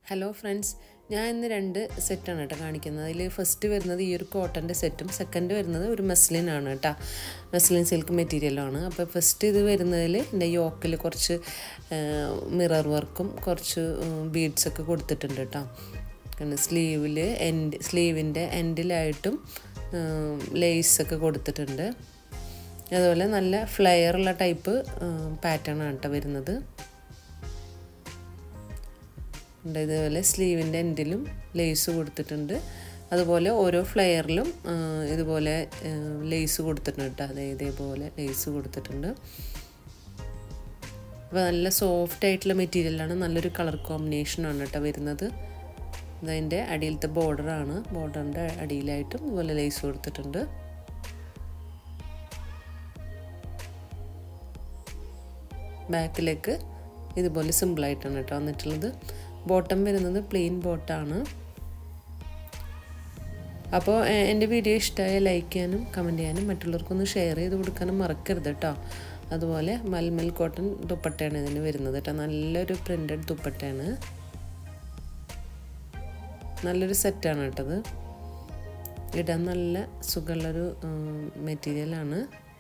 hello friends ഞാൻ ഇന്ന് രണ്ട് സെറ്റാണ് കേട്ടോ കാണിക്കുന്നത് അതിൽ ഫസ്റ്റ് വരുന്നത് ഈ ഒരു കോട്ടൻ്റെ സെറ്റും സെക്കൻഡ് വരുന്നത് ഒരു മെസ്ലിൻ ആണ് കേട്ടോ മെസ്ലിൻ സിൽക്ക് മെറ്റീരിയലാണ് അപ്പോൾ ഫസ്റ്റ് ഇത് വരുന്നതിൽ എൻ്റെ യോക്കിൽ കുറച്ച് മിറർ വർക്കും കുറച്ച് ബീഡ്സൊക്കെ കൊടുത്തിട്ടുണ്ട് കേട്ടോ പിന്നെ സ്ലീവിൽ എൻഡ് സ്ലീവിൻ്റെ എൻഡിലായിട്ടും ലേസൊക്കെ കൊടുത്തിട്ടുണ്ട് അതുപോലെ നല്ല ഫ്ലെയറുള്ള ടൈപ്പ് പാറ്റേൺ ആണ് കേട്ടോ വരുന്നത് ഉണ്ട് ഇതുപോലെ സ്ലീവിൻ്റെ എൻഡിലും ലേസ് കൊടുത്തിട്ടുണ്ട് അതുപോലെ ഓരോ ഫ്ലെയറിലും ഇതുപോലെ ലേസ് കൊടുത്തിട്ടുണ്ട് കേട്ടോ അതെ ഇതേപോലെ ലേസ് കൊടുത്തിട്ടുണ്ട് അപ്പോൾ നല്ല സോഫ്റ്റ് ആയിട്ടുള്ള മെറ്റീരിയലാണ് നല്ലൊരു കളർ കോമ്പിനേഷനാണ് കേട്ടോ വരുന്നത് ഇതതിൻ്റെ അടിയിലത്തെ ബോർഡറാണ് ബോർഡറിൻ്റെ അടിയിലായിട്ടും ഇതുപോലെ ലേസ് കൊടുത്തിട്ടുണ്ട് ബാക്കിലേക്ക് ഇതുപോലെ സിമ്പിളായിട്ടാണ് കേട്ടോ വന്നിട്ടുള്ളത് ബോട്ടം വരുന്നത് പ്ലെയിൻ ബോട്ടാണ് അപ്പോൾ എൻ്റെ വീഡിയോ ഇഷ്ടമായ ലൈക്ക് ചെയ്യാനും കമൻറ്റ് ചെയ്യാനും മറ്റുള്ളവർക്കൊന്ന് ഷെയർ ചെയ്ത് കൊടുക്കാനും മറക്കരുത് കേട്ടോ അതുപോലെ മൽമൽ കോട്ടൺ ദുപ്പട്ടയാണ് ഇതിന് വരുന്നത് കേട്ടോ നല്ലൊരു പ്രിൻ്റഡ് ദുപ്പട്ടയാണ് നല്ലൊരു സെറ്റാണ് കേട്ടത് ഇടാൻ നല്ല സുഖമുള്ളൊരു മെറ്റീരിയലാണ്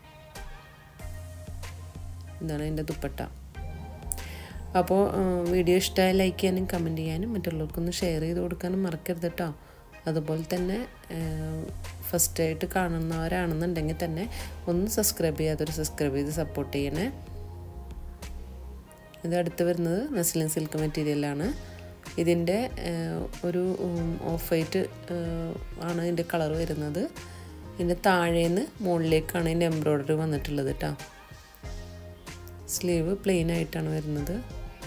ഇതാണ് എൻ്റെ ദുപ്പട്ട അപ്പോൾ വീഡിയോ ഇഷ്ടമായ ലൈക്ക് ചെയ്യാനും കമൻറ്റ് ചെയ്യാനും മറ്റുള്ളവർക്കൊന്ന് ഷെയർ ചെയ്ത് കൊടുക്കാനും മറക്കരുത് കേട്ടോ അതുപോലെ തന്നെ ഫസ്റ്റായിട്ട് കാണുന്നവരാണെന്നുണ്ടെങ്കിൽ തന്നെ ഒന്ന് സബ്സ്ക്രൈബ് ചെയ്യാതൊരു സബ്സ്ക്രൈബ് ചെയ്ത് സപ്പോർട്ട് ചെയ്യണേ ഇത് അടുത്ത് വരുന്നത് മെസ്ലിൻ സിൽക്ക് മെറ്റീരിയലാണ് ഇതിൻ്റെ ഒരു ഓഫ് വൈറ്റ് ആണ് ഇതിൻ്റെ കളർ വരുന്നത് ഇതിൻ്റെ താഴേന്ന് മുകളിലേക്കാണ് ഇതിൻ്റെ എംബ്രോയ്ഡറി വന്നിട്ടുള്ളത് കേട്ടോ സ്ലീവ് പ്ലെയിൻ ആയിട്ടാണ് വരുന്നത്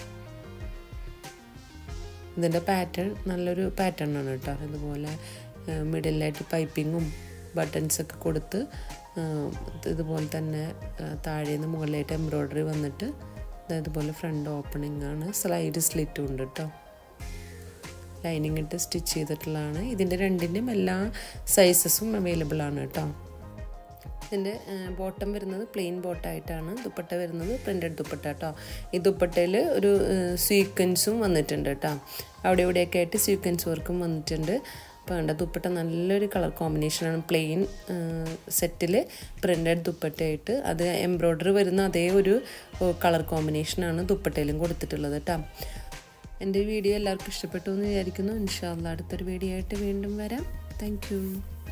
ഇതിൻ്റെ പാറ്റേൺ നല്ലൊരു പാറ്റേൺ ആണ് കേട്ടോ ഇതുപോലെ മിഡിലായിട്ട് പൈപ്പിങ്ങും ബട്ടൺസൊക്കെ കൊടുത്ത് ഇതുപോലെ തന്നെ താഴേന്ന് മുകളിലായിട്ട് എംബ്രോയ്ഡറി വന്നിട്ട് ഇതുപോലെ ഫ്രണ്ട് ഓപ്പണിംഗ് ആണ് സ്ലൈഡ് സ്ലിറ്റും ഉണ്ട് കേട്ടോ ലൈനിങ് ഇട്ട് സ്റ്റിച്ച് ചെയ്തിട്ടുള്ളതാണ് ഇതിൻ്റെ രണ്ടിൻ്റെയും എല്ലാ സൈസസും അവൈലബിൾ ആണ് കേട്ടോ ഇതിൻ്റെ ബോട്ടം വരുന്നത് പ്ലെയിൻ ബോട്ടായിട്ടാണ് ദുപ്പട്ട വരുന്നത് പ്രിൻറ്റഡ് ദുപ്പട്ട കേട്ടോ ഈ ദുപ്പട്ടയിൽ ഒരു സീക്വൻസും വന്നിട്ടുണ്ട് കേട്ടോ അവിടെ ഇവിടെയൊക്കെ ആയിട്ട് സീക്വൻസ് വർക്കും വന്നിട്ടുണ്ട് അപ്പോൾ കണ്ട ദുപ്പട്ട നല്ലൊരു കളർ കോമ്പിനേഷനാണ് പ്ലെയിൻ സെറ്റിൽ പ്രിൻറ്റഡ് ദുപ്പട്ടയായിട്ട് അത് എംബ്രോയ്ഡറി വരുന്ന അതേ ഒരു കളർ കോമ്പിനേഷനാണ് ദുപ്പട്ടയിലും കൊടുത്തിട്ടുള്ളത് കേട്ടോ എൻ്റെ വീഡിയോ എല്ലാവർക്കും ഇഷ്ടപ്പെട്ടു എന്ന് വിചാരിക്കുന്നു ഇൻഷാല്ല അടുത്തൊരു വീഡിയോ ആയിട്ട് വീണ്ടും വരാം താങ്ക്